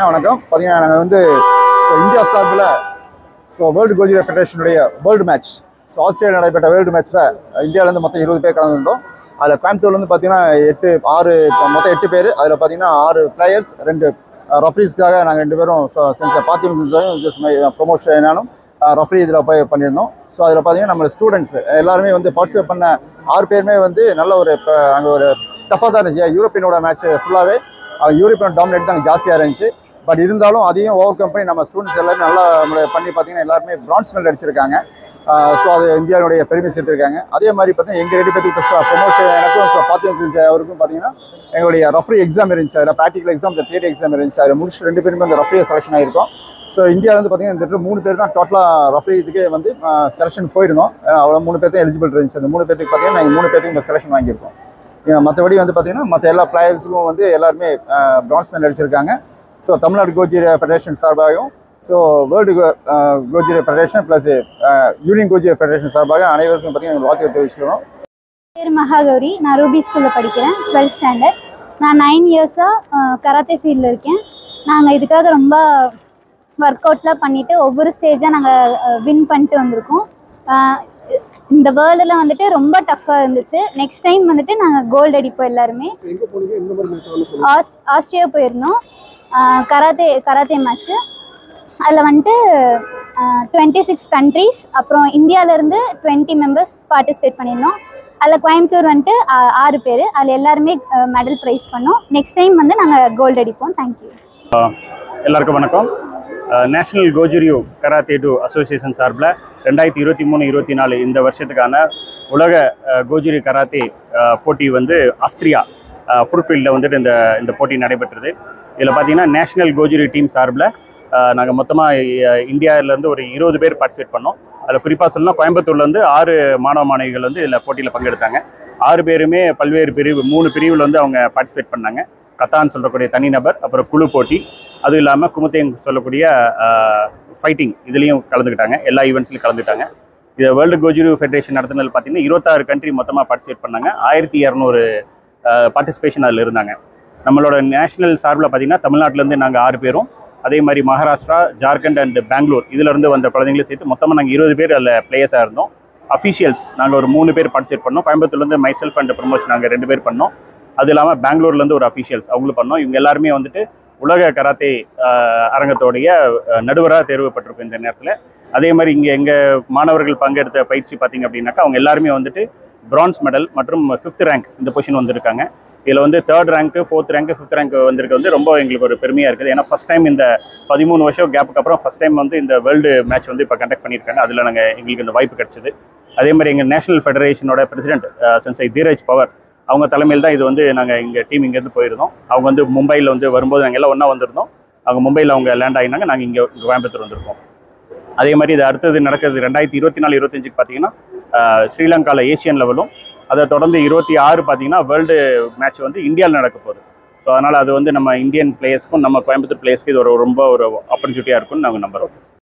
பார்த்தீங்கன்னா வணக்கம் பார்த்தீங்கன்னா நாங்கள் வந்து ஸோ இந்தியா சார்பில் ஸோ வேர்ல்டு கோஜிரா ஃபெடரேஷனுடைய வேர்ல்டு மேட்ச் ஸோ ஆஸ்திரேலியா நடைபெற்ற வேர்ல்டு மேட்ச்சில் இந்தியாவிலேருந்து மொத்தம் இருபது பேர் கலந்துருந்தோம் அதில் கோயம்புத்தூர்லேருந்து பார்த்தீங்கன்னா எட்டு ஆறு இப்போ மொத்தம் எட்டு பேர் அதில் பார்த்தீங்கன்னா ஆறு பிளேயர்ஸ் ரெண்டு ரஃப்ரீஸ்க்காக நாங்கள் ரெண்டு பேரும் சென்ச பார்த்தியும் சென்சாயும் ஜஸ்ட் மை ப்ரொமோஷனாலும் ரஃப்ரி இதில் போய் பண்ணியிருந்தோம் ஸோ அதில் பார்த்தீங்கன்னா நம்ம ஸ்டூடெண்ட்ஸ் எல்லாருமே வந்து பார்ட்டிசிபேட் பண்ண ஆறு பேருமே வந்து நல்ல ஒரு இப்போ அங்கே ஒரு டஃபாக தான் இருந்துச்சு யூரோப்பியனோட மேட்ச் ஃபுல்லாகவே யூரோப்பியன் டாமினேட் தான் ஜாஸ்தியாக இருந்துச்சு பட் இருந்தாலும் அதையும் ஓவர் கம் பண்ணி நம்ம ஸ்டூடெண்ட்ஸ் எல்லாமே நல்லா நம்மள பண்ணி பார்த்தீங்கன்னா எல்லாருமே பிரான்ஸ் மெடல் அடிச்சிருக்காங்க ஸோ அது இந்தியாவுடைய பெருமை சேர்த்துருக்காங்க அதே மாதிரி பார்த்தீங்கன்னா எங்கள் ரெண்டு பேருக்கு ப்ரொமோஷன் எனக்கும் ஸோ ஃபாத்தியம் செஞ்ச அவருக்கும் பார்த்தீங்கன்னா எங்களுடைய ரஃப்ரி எக்ஸாம் இருந்துச்சு அதில் ப்ராக்டிகல் எக்ஸாம் தியரி எக்ஸாம் இருந்துச்சு அதில் முடிச்சு ரெண்டு பேருமே அந்த ரஃப்ரியை செலெக்ஷன் ஆகிருக்கோம் ஸோ இந்தியாவில் வந்து பார்த்தீங்கன்னா இந்த மூணு பேர் தான் டோட்டலாக ரஃப்ரி இதுக்கே வந்து செலெக்ஷன் போயிருந்தோம் அவ்வளோ மூணு பேர் தான் எலிஜிபிள் இருந்துச்சு அந்த மூணு பேருக்கு பார்த்தீங்கன்னா நாங்கள் மூணு பேருக்கு இப்போ செலெக்ஷன் வாங்கியிருக்கோம் மற்றபடி வந்து பார்த்தீங்கன்னா மற்ற எல்லா பிளேயர்ஸுக்கும் வந்து எல்லாருமே பிரான்ஸ் மெடல் அடிச்சிருக்காங்க ஸோ தமிழ்நாடு கோஜிர ஃபெடரேஷன் சார்பாகவும் ஸோ வேர்ல்டு கோஜிர ஃபெடரேஷன் ப்ளஸ் யூனியன் கோஜிர ஃபெடரேஷன் சார்பாக அனைவருக்கும் பார்த்தீங்கன்னா வாழ்த்துக்களை தெரிவிச்சுக்கிறோம் பேர் மகாகௌரி நான் ரூபி ஸ்கூலில் படிக்கிறேன் டுவெல்த் ஸ்டாண்டர்ட் நான் நைன் இயர்ஸாக கராத்தே ஃபீல்டில் இருக்கேன் நாங்கள் இதுக்காக ரொம்ப ஒர்க் அவுட்லாம் பண்ணிவிட்டு ஒவ்வொரு ஸ்டேஜாக நாங்கள் வின் பண்ணிட்டு வந்திருக்கோம் அஹ் இந்த வேர்ல்டில் வந்துட்டு ரொம்ப டஃப்பாக இருந்துச்சு நெக்ஸ்ட் டைம் வந்துட்டு நாங்கள் கோல்டு அடிப்போம் எல்லாருமே எங்க போனீங்க எந்த மாதிரி மேட்ச் ஆகணும் சொல்லுங்க ஆஸ் ஆஸ்திரேலியா போயிருந்தோம் கராத்தே கராத்தே மேட்ச்சு அதில் வந்துட்டு டுவெண்ட்டி சிக்ஸ் கண்ட்ரீஸ் அப்புறம் இந்தியாவிலேருந்து டுவெண்ட்டி மெம்பர்ஸ் பார்ட்டிசிபேட் பண்ணியிருந்தோம் அதில் கோயம்புத்தூர் வந்துட்டு ஆ- ஆறு பேர் அதில் எல்லாருமே மெடல் ப்ரைஸ் பண்ணோம் நெக்ஸ்ட் டைம் வந்து நாங்கள் கோல்டு அடிப்போம் தேங்க்யூ எல்லாருக்கும் வணக்கம் நேஷனல் கோஜுரியோ கராத்தே டு அசோசியேஷன் சார்பில் ரெண்டாயிரத்தி இருபத்தி மூணு இருபத்தி நாலு இந்த வருஷத்துக்கான உலக அஹ், கோஜுரி கராத்தே அஹ், போட்டி வந்து ஆஸ்திரியா ஃபுல்ஃபீல்டில் வந்துட்டு இந்த இந்த போட்டி நடைபெற்றது இதில் பார்த்தீங்கன்னா நேஷனல் கோஜுரி டீம் சார்பில் நாங்கள் மொத்தமாக இந்தியாவிலேருந்து ஒரு இருபது பேர் பார்ட்டிசிபேட் பண்ணோம் அதில் குறிப்பாக சொல்லணும் கோயம்புத்தூர்லேருந்து ஆறு மாணவ மாணவிகள் வந்து இதில் போட்டியில் பங்கெடுத்தாங்க ஆறு பேருமே பல்வேறு பிரிவு மூணு பிரிவில் வந்து அவங்க பார்ட்டிசிபேட் பண்ணாங்க கத்தான்னு சொல்லக்கூடிய தனிநபர் அப்புறம் குழு போட்டி அதுவும் இல்லாமல் குமுத்தேங் சொல்லக்கூடிய ஃபைட்டிங் இதுலேயும் கலந்துக்கிட்டாங்க எல்லா ஈவெண்ட்ஸ்லையும் கலந்துக்கிட்டாங்க இது வேர்ல்டு கோஜுரு ஃபெடரேஷன் நடத்துனது பார்த்தீங்கன்னா இருபத்தாறு கண்ட்ரி மொத்தமாக பார்ட்டிசிபேட் பண்ணாங்க ஆயிரத்தி இரநூறு பார்ட்டிசிபேஷன் அதில் இருந்தாங்க நம்மளோட நேஷனல் சார்பில் பார்த்தீங்கன்னா தமிழ்நாட்டிலேருந்து நாங்கள் ஆறு பேரும் அதே மாதிரி மகாராஷ்டிரா ஜார்க்கண்ட் அண்ட் பெங்களூர் இதிலிருந்து வந்த குழந்தைங்களும் சேர்த்து மொத்தமாக நாங்கள் இருபது பேர் அதில் பிளேயர்ஸாக இருந்தோம் அஃபிஷியல்ஸ் நாங்கள் ஒரு மூணு பேர் பார்ட்டிசிபேட் பண்ணோம் கோயம்புத்தூர்லேருந்து மைசெல்ஃப் அண்ட் ப்ரொமோஷன் நாங்கள் ரெண்டு பேர் பண்ணோம் அது இல்லாமல் பெங்களூர்லேருந்து ஒரு அஃபிஷியல்ஸ் அவங்களும் பண்ணோம் இவங்க எல்லாருமே வந்துட்டு உலக கராத்தே ஆஹ், அரங்கத்தோடைய நடுவராக தேர்வுப்பட்டிருக்கும் இந்த நேரத்தில் அதே மாதிரி இங்கே எங்கள் மாணவர்கள் பங்கெடுத்த பயிற்சி பார்த்தீங்க அப்படின்னாக்கா அவங்க எல்லாருமே வந்துட்டு பிரான்ஸ் மெடல் மற்றும் ஃபிஃப்த் ரேங்க் இந்த பொசிஷன் வந்திருக்காங்க இதில் வந்து தேர்ட் ரேங்க்கு ஃபோர்த் ரேங்க் ஃபிஃப்த் ரேங்க் வந்திருக்கு வந்து ரொம்ப எங்களுக்கு ஒரு பெருமையாக இருக்குது ஏன்னா ஃபஸ்ட் டைம் இந்த பதிமூணு வருஷம் கேப்புக்கு அப்புறம் ஃபஸ்ட் டைம் வந்து இந்த வேர்ல்டு மேட்ச் வந்து இப்போ கண்டக்ட் பண்ணியிருக்காங்க அதில் நாங்கள் எங்களுக்கு இந்த வாய்ப்பு கிடைச்சது அதே மாதிரி எங்கள் நேஷனல் ஃபெடரேஷனோட பிரசிடென்ட் சென்சை தீரஜ் பவர் அவங்க தலைமையில் தான் இது வந்து நாங்கள் இங்கே டீம் இங்கேருந்து போயிருந்தோம் அவங்க வந்து மும்பையில் வந்து வரும்போது நாங்கள் எல்லாம் ஒன்றா வந்திருந்தோம் அவங்க மும்பையில் அவங்க லேண்ட் ஆகினாங்க நாங்கள் இங்கே இங்கே கோயம்புத்தூர் வந்திருக்கோம் அதே மாதிரி இது அடுத்தது நடக்கிறது ரெண்டாயிரத்தி இருபத்தி நாலு இருபத்தஞ்சுக்கு பார்த்தீங்கன்னா ஸ்ரீலங்காவில் ஏசியன் லெவலும் அதை தொடர்ந்து இருபத்தி ஆறு பார்த்தீங்கன்னா வேர்ல்டு மேட்ச் வந்து இந்தியாவில் நடக்க போகுது ஸோ அதனால் அது வந்து நம்ம இந்தியன் பிளேயர்ஸ்க்கும் நம்ம கோயம்புத்தூர் பிளேயர்ஸ்க்கு இது ஒரு ரொம்ப ஒரு ஆப்பர்ச்சுனிட்டியாக இருக்கும்னு நாங்கள் நம்புகிறோம்